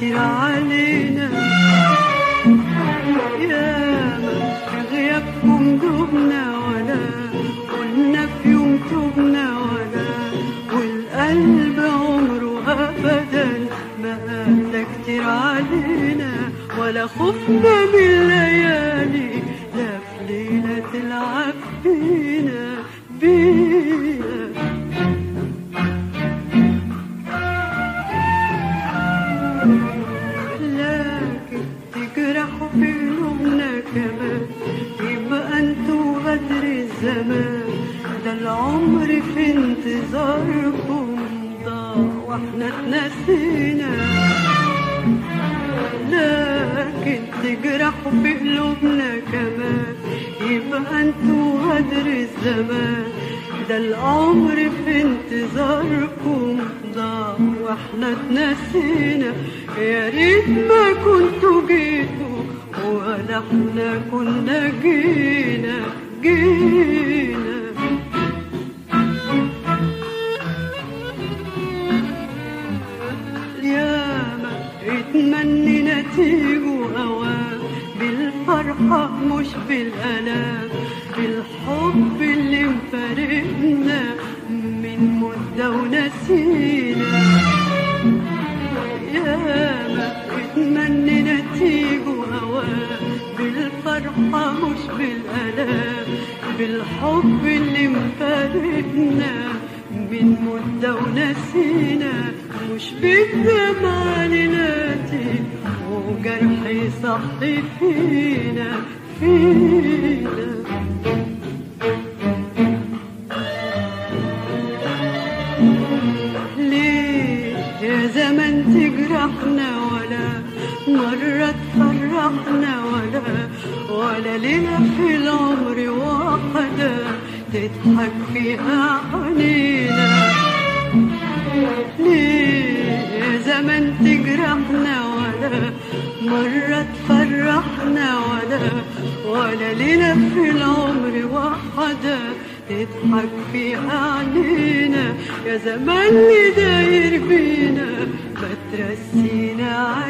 كتير علينا يا ما في غيابكم دبنا ولا قلنا في يوم تبنا ولا والقلب عمره ابدا ما قال كتير علينا ولا خفنا من الليالي لا في ليلة تلعب بينا بينا لكن تجرحوا في قلوبنا كمان يبقى انتوا غدر الزمان ده العمر في انتظاركم ضاع واحنا اتنسينا لكن تجرحوا في قلوبنا كمان يبقى انتوا غدر الزمان ده العمر في انتظاركم ضاع واحنا اتنسينا يا ريت ما كنتوا جيتوا ولا احنا كنا جينا جينا ياما اتمنينا تيجوا هوا بالفرحة مش بالألام بالحب اللي مفارقنا من مدة ونسينا ياما اتمنينا تيجوا هوا بالفرحة مش بالألام بالحب اللي مفارقنا من مدة ونسينا مش بالدمع ليلاتي وجرحي صحي فينا فينا ليه يا زمن تجرحنا ولا مرة تفرحنا ولا ولا ليلة في العمر واحدة تضحك فيها عنينا ليه يا زمن تجرحنا ولا مرة تفرحنا ولا ولا ليلة في العمر واحدة تضحك فيها علينا يا زمان اللي داير بينا ما ترسينا